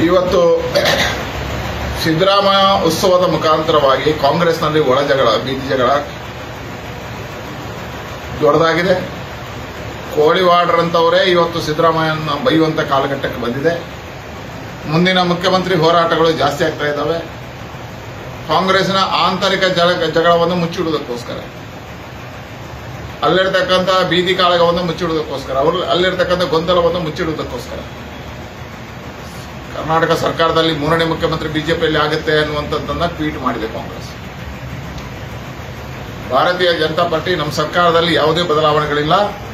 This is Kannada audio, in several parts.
ಇವತ್ತು ಸಿದ್ದರಾಮಯ್ಯ ಉತ್ಸವದ ಮುಖಾಂತರವಾಗಿ ಕಾಂಗ್ರೆಸ್ನಲ್ಲಿ ಒಳ ಜಗಳ ಬೀದಿ ಜಗಳ ದೊಡ್ಡದಾಗಿದೆ ಕೋಳಿವಾಡ್ರ್ ಅಂತವರೇ ಇವತ್ತು ಸಿದ್ದರಾಮಯ್ಯನ ಬೈಯುವಂತ ಕಾಲಘಟ್ಟಕ್ಕೆ ಬಂದಿದೆ ಮುಂದಿನ ಮುಖ್ಯಮಂತ್ರಿ ಹೋರಾಟಗಳು ಜಾಸ್ತಿ ಆಗ್ತಾ ಇದ್ದಾವೆ ಕಾಂಗ್ರೆಸ್ನ ಆಂತರಿಕ ಜಗಳ- ಜಗಳವನ್ನು ಮುಚ್ಚಿಡುವುದಕ್ಕೋಸ್ಕರ ಅಲ್ಲಿರ್ತಕ್ಕಂಥ ಬೀದಿ ಕಾಳಗವನ್ನು ಮುಚ್ಚಿಡುವುದಕ್ಕೋಸ್ಕರ ಅವರು ಅಲ್ಲಿರ್ತಕ್ಕಂಥ ಗೊಂದಲವನ್ನು ಮುಚ್ಚಿಡುವುದಕ್ಕೋಸ್ಕರ ಕರ್ನಾಟಕ ಸರ್ಕಾರದಲ್ಲಿ ಮೂರನೇ ಮುಖ್ಯಮಂತ್ರಿ ಬಿಜೆಪಿಯಲ್ಲಿ ಆಗುತ್ತೆ ಅನ್ನುವಂಥದ್ದನ್ನ ಟ್ವೀಟ್ ಮಾಡಿದೆ ಕಾಂಗ್ರೆಸ್ ಭಾರತೀಯ ಜನತಾ ಪಾರ್ಟಿ ನಮ್ಮ ಸರ್ಕಾರದಲ್ಲಿ ಯಾವುದೇ ಬದಲಾವಣೆಗಳಿಲ್ಲ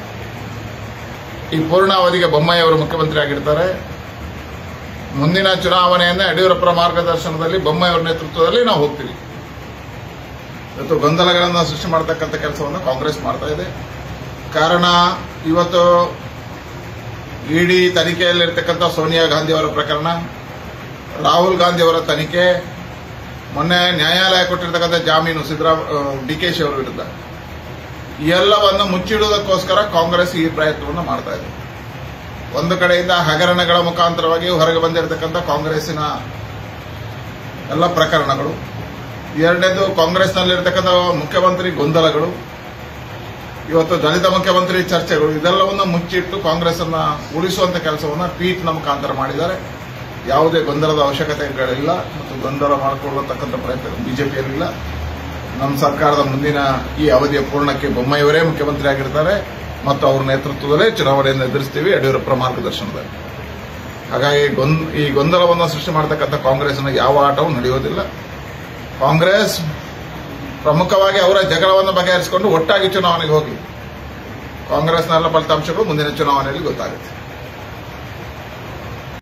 ಈ ಪೂರ್ಣಾವಧಿಗೆ ಬೊಮ್ಮಾಯಿ ಅವರು ಮುಖ್ಯಮಂತ್ರಿ ಆಗಿರ್ತಾರೆ ಮುಂದಿನ ಚುನಾವಣೆಯನ್ನ ಯಡಿಯೂರಪ್ಪರ ಮಾರ್ಗದರ್ಶನದಲ್ಲಿ ಬೊಮ್ಮಾಯಿ ಅವರ ನೇತೃತ್ವದಲ್ಲಿ ನಾವು ಹೋಗ್ತೀವಿ ಇವತ್ತು ಗೊಂದಲಗಳನ್ನು ಸೃಷ್ಟಿ ಮಾಡತಕ್ಕಂಥ ಕೆಲಸವನ್ನು ಕಾಂಗ್ರೆಸ್ ಮಾಡ್ತಾ ಇದೆ ಕಾರಣ ಇವತ್ತು ಇಡಿ ತನಿಖೆಯಲ್ಲಿರ್ತಕ್ಕಂಥ ಸೋನಿಯಾ ಗಾಂಧಿ ಅವರ ಪ್ರಕರಣ ರಾಹುಲ್ ಗಾಂಧಿ ಅವರ ತನಿಖೆ ಮೊನ್ನೆ ನ್ಯಾಯಾಲಯ ಕೊಟ್ಟಿರ್ತಕ್ಕಂಥ ಜಾಮೀನು ಸಿದ್ದರಾಮ ಡಿ ಕೆ ಶಿ ಅವರ ವಿರುದ್ಧ ಈ ಎಲ್ಲವನ್ನು ಮುಚ್ಚಿಡುವುದಕ್ಕೋಸ್ಕರ ಕಾಂಗ್ರೆಸ್ ಈ ಪ್ರಯತ್ನವನ್ನು ಮಾಡ್ತಾ ಇದೆ ಒಂದು ಕಡೆಯಿಂದ ಹಗರಣಗಳ ಮುಖಾಂತರವಾಗಿ ಹೊರಗೆ ಬಂದಿರತಕ್ಕಂಥ ಕಾಂಗ್ರೆಸ್ಸಿನ ಎಲ್ಲ ಪ್ರಕರಣಗಳು ಎರಡನೇದು ಕಾಂಗ್ರೆಸ್ನಲ್ಲಿರ್ತಕ್ಕಂಥ ಮುಖ್ಯಮಂತ್ರಿ ಗೊಂದಲಗಳು ಇವತ್ತು ದಲಿತ ಮುಖ್ಯಮಂತ್ರಿ ಚರ್ಚೆಗಳು ಇದೆಲ್ಲವನ್ನು ಮುಚ್ಚಿಟ್ಟು ಕಾಂಗ್ರೆಸ್ ಅನ್ನ ಉಳಿಸುವಂತ ಕೆಲಸವನ್ನ ಟ್ವೀಟ್ನ ಮುಖಾಂತರ ಮಾಡಿದ್ದಾರೆ ಯಾವುದೇ ಗೊಂದಲದ ಅವಶ್ಯಕತೆಗಳಿಲ್ಲ ಮತ್ತು ಗೊಂದಲ ಮಾಡಿಕೊಳ್ಳತಕ್ಕಂಥ ಪ್ರಯತ್ನ ಬಿಜೆಪಿಯಲ್ಲಿಲ್ಲ ನಮ್ಮ ಸರ್ಕಾರದ ಮುಂದಿನ ಈ ಅವಧಿಯ ಪೂರ್ಣಕ್ಕೆ ಬೊಮ್ಮಾಯಿಯವರೇ ಮುಖ್ಯಮಂತ್ರಿ ಆಗಿರ್ತಾರೆ ಮತ್ತು ಅವರ ನೇತೃತ್ವದಲ್ಲೇ ಚುನಾವಣೆಯನ್ನು ಎದುರಿಸ್ತೀವಿ ಯಡಿಯೂರಪ್ಪರ ಮಾರ್ಗದರ್ಶನದಲ್ಲಿ ಹಾಗಾಗಿ ಗೊಂದ್- ಈ ಗೊಂದಲವನ್ನು ಸೃಷ್ಟಿ ಮಾಡತಕ್ಕಂಥ ಕಾಂಗ್ರೆಸ್ನ ಯಾವ ಆಟವೂ ನಡೆಯೋದಿಲ್ಲ ಕಾಂಗ್ರೆಸ್ ಪ್ರಮುಖವಾಗಿ ಅವರ ಜಗಳವನ್ನು ಬಗೆಹರಿಸಿಕೊಂಡು ಒಟ್ಟಾಗಿ ಚುನಾವಣೆಗೆ ಹೋಗಿ ಕಾಂಗ್ರೆಸ್ನ ಎಲ್ಲ ಫಲಿತಾಂಶಗಳು ಮುಂದಿನ ಚುನಾವಣೆಯಲ್ಲಿ ಗೊತ್ತಾಗುತ್ತೆ